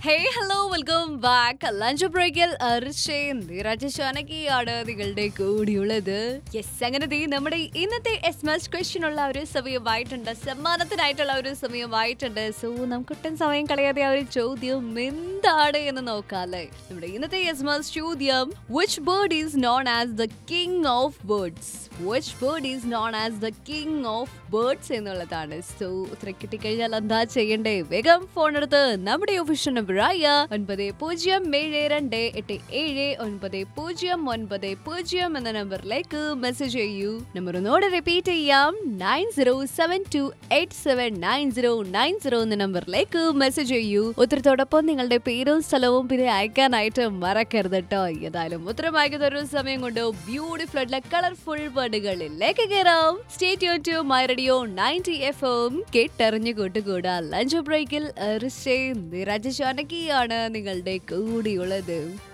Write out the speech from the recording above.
ഹേ hello welcome back lunch ബ്രേക്കിൽ അർഷയും നിരജശാനകിയാണ് നിങ്ങളുടെ കൂടിയുള്ളത് യെസ് അങ്ങനെ ദേ നമ്മുടെ ഇന്നത്തെ എസ് മസ് ക്വസ്റ്റ്യൻ ഉള്ള ഒരു സമയമായിട്ടുണ്ട് സമ്മാനത്തിനായിട്ടുള്ള ഒരു സമയമായിട്ടുണ്ട് സോ നമുക്ക് ഒട്ടും സമയം കളയാതെ ആ ഒരു ചോദ്യം എന്താണ് എന്ന് നോക്കാല്ലേ നമ്മുടെ ഇന്നത്തെ എസ് മസ് ചോദ്യം which bird is known as the king of birds which bird is known as the king of birds എന്നുള്ളതാണ് സോ ഉത്തരം കിട്ടിക്കഴിഞ്ഞാൽ എന്താ ചെയ്യണ്ടേ വേഗം ഫോൺ എടുത്ത് നമ്മുടെ ഒഫീഷ്യൽ നമ്പറായ ഒൻപത് പൂജ്യം ഏഴ് രണ്ട് എട്ട് ഏഴ് ഒൻപത് പൂജ്യം ഒൻപത് പൂജ്യം എന്ന നമ്പറിലേക്ക് മെസ്സേജ് ചെയ്യൂ നമ്പർ ഒന്നോടെ റിപ്പീറ്റ് ചെയ്യാം nine zero seven two eight seven nine zero nine zero എന്ന നമ്പറിലേക്ക് മെസ്സേജ് ചെയ്യൂ ഉത്തരത്തോടൊപ്പം നിങ്ങളുടെ പേരും സ്ഥലവും പിന്നെ അയക്കാനായിട്ട് മറക്കരുത് കേട്ടോ ഏതായാലും ഉത്തരം അയക്കുന്ന ഒരു സമയം കൊണ്ട് ബ്യൂട്ടിഫുൾ ആയിട്ടുള്ള കളർഫുൾ വേർഡുകളിലേക്ക് കയറാം stay tuned to my radio ninety F M കേട്ടറിഞ്ഞു കൂട്ടുകൂടാ ലഞ്ച് ബ്രേക്കിൽ നിരജ ജാനകിയാണ് നിങ്ങളുടെ കൂടിയുള്ളത്